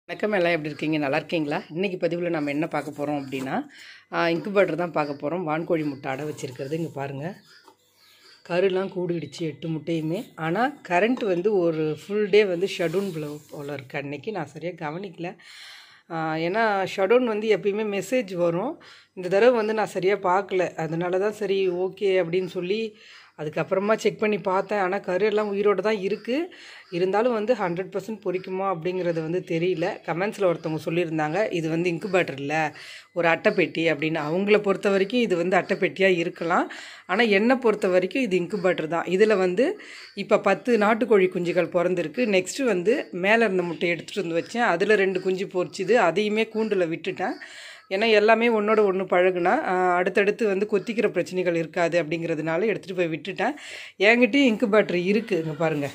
வணக்கம் எல்லாம் எப்படி இருக்கீங்க நல்லா இருக்கீங்களா இன்றைக்கி பதிவில் நம்ம என்ன பார்க்க போகிறோம் அப்படின்னா இன்குபேட்டர் தான் பார்க்க போகிறோம் வான்கோழி முட்டை அடை வச்சுருக்கிறது இங்கே பாருங்கள் கருலாம் கூடிடுச்சு எட்டு முட்டையுமே ஆனால் கரண்ட் வந்து ஒரு ஃபுல் டே வந்து ஷடவுன் போல் இருக்கு அன்னைக்கு நான் சரியாக கவனிக்கல ஆஹ் ஏன்னா ஷடவுன் வந்து எப்பயுமே மெசேஜ் வரும் இந்த தடவை வந்து நான் சரியாக பார்க்கல அதனால தான் சரி ஓகே அப்படின்னு சொல்லி அதுக்கப்புறமா செக் பண்ணி பார்த்தேன் ஆனால் கரு எல்லாம் உயிரோடு தான் இருக்குது இருந்தாலும் வந்து ஹண்ட்ரட் பர்சன்ட் பொரிக்குமா அப்படிங்கிறது வந்து தெரியல கமெண்ட்ஸில் ஒருத்தவங்க சொல்லியிருந்தாங்க இது வந்து இன்குபேட்டர் இல்லை ஒரு அட்டைப்பெட்டி அப்படின்னு அவங்கள பொறுத்த வரைக்கும் இது வந்து அட்டைப்பெட்டியாக இருக்கலாம் ஆனால் என்னை பொறுத்த வரைக்கும் இது இன்குபேட்டர் தான் இதில் வந்து இப்போ பத்து நாட்டுக்கோழி குஞ்சுகள் பிறந்திருக்கு நெக்ஸ்ட்டு வந்து மேலே இருந்த முட்டையை எடுத்துகிட்டு வந்து வச்சேன் அதில் ரெண்டு குஞ்சு பொரிச்சுது அதையுமே கூண்டில் விட்டுட்டேன் ஏன்னா எல்லாமே ஒன்றோட ஒன்று பழகுனா ஆஹ், அடுத்தடுத்து வந்து கொத்திக்கிற பிரச்சனைகள் இருக்காது அப்படிங்கிறதுனால எடுத்துகிட்டு போய் விட்டுட்டேன் என்கிட்டயும் இன்குபேட்டர் இருக்குது இங்கே பாருங்கள்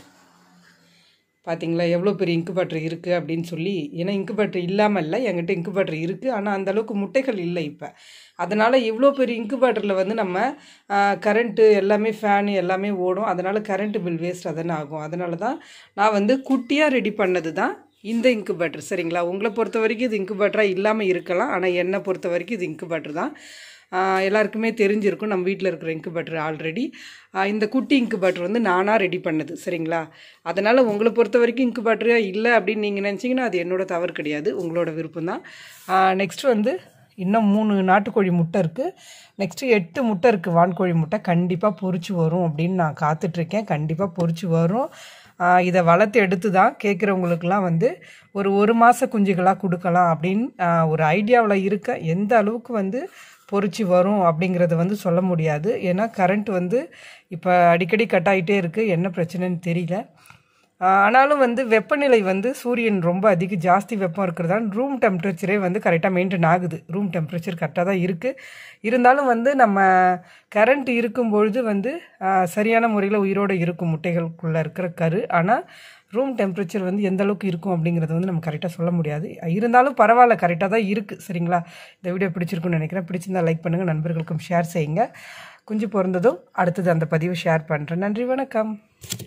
பார்த்தீங்களா எவ்வளோ பெரிய இன்குபேட்டர் இருக்குது அப்படின்னு சொல்லி ஏன்னா இன்குபேட்டர் இல்லாமல் இல்லை என்கிட்ட இன்குபேட்டர் இருக்குது ஆனால் அந்த அளவுக்கு முட்டைகள் இல்லை இப்போ அதனால் இவ்வளோ பெரிய இன்குபேட்டரில் வந்து நம்ம கரண்ட்டு எல்லாமே ஃபேனு எல்லாமே ஓடும் அதனால் கரண்ட் பில் வேஸ்ட் அதனை ஆகும் அதனால தான் நான் வந்து குட்டியாக ரெடி பண்ணது தான் இந்த இன்குபேட்டர் சரிங்களா உங்களை பொறுத்த வரைக்கும் இது இன்குபேட்டராக இல்லாமல் இருக்கலாம் ஆனால் என்னை பொறுத்த வரைக்கும் இது இன்குபேட்டர் தான் ஆஹ் எல்லாருக்குமே தெரிஞ்சிருக்கும் நம்ம வீட்டில் இருக்கிற இன்குபேட்டர் ஆல்ரெடி இந்த குட்டி இன்குபேட்டர் வந்து நானாக ரெடி பண்ணது சரிங்களா அதனால் உங்களை பொறுத்த வரைக்கும் இன்குபேட்டராக இல்லை அப்படின்னு நீங்கள் நினச்சிங்கன்னா அது என்னோட தவறு கிடையாது உங்களோட விருப்பம் தான் நெக்ஸ்ட் வந்து இன்னும் மூணு நாட்டுக்கோழி முட்டை இருக்குது நெக்ஸ்ட்டு எட்டு முட்டை இருக்குது வான்கோழி முட்டை கண்டிப்பாக பொரிச்சு வரும் அப்படின்னு நான் காத்துட்ருக்கேன் கண்டிப்பாக பொரிச்சு வரும் ஆஹ் இதை வளர்த்து எடுத்து தான் கேட்குறவங்களுக்கெல்லாம் வந்து ஒரு ஒரு மாத குஞ்சுகளாக கொடுக்கலாம் அப்படின்னு ஆஹ் ஒரு ஐடியாவில் இருக்க எந்த அளவுக்கு வந்து பொறிச்சு வரும் அப்படிங்கிறத வந்து சொல்ல முடியாது ஏன்னா கரண்ட் வந்து இப்போ அடிக்கடி கட் ஆகிட்டே இருக்குது என்ன பிரச்சனைன்னு தெரியல ஆஹ் ஆனாலும் வந்து வெப்பநிலை வந்து சூரியன் ரொம்ப அதிக ஜாஸ்தி வெப்பம் இருக்கிறதால ரூம் டெம்பரேச்சரே வந்து கரெக்டாக மெயின்டைன் ஆகுது ரூம் டெம்பரேச்சர் கரெக்டாக தான் இருக்குது இருந்தாலும் வந்து நம்ம கரண்ட் இருக்கும் பொழுது வந்து ஆஹ் சரியான முறையில் உயிரோடு இருக்கும் முட்டைகளுக்குள்ளே இருக்கிற கரு ஆனால் ரூம் டெம்பரேச்சர் வந்து எந்த அளவுக்கு இருக்கும் அப்படிங்கிறத வந்து நம்ம கரெக்டாக சொல்ல முடியாது இருந்தாலும் பரவாயில்ல கரெக்டாக தான் இருக்குது சரிங்களா இந்த வீடியோ பிடிச்சிருக்குன்னு நினைக்கிறேன் பிடிச்சிருந்தா லைக் பண்ணுங்கள் நண்பர்களுக்கும் ஷேர் செய்யுங்க குஞ்சு பிறந்ததும் அடுத்தது அந்த பதிவை ஷேர் பண்ணுறேன் நன்றி வணக்கம்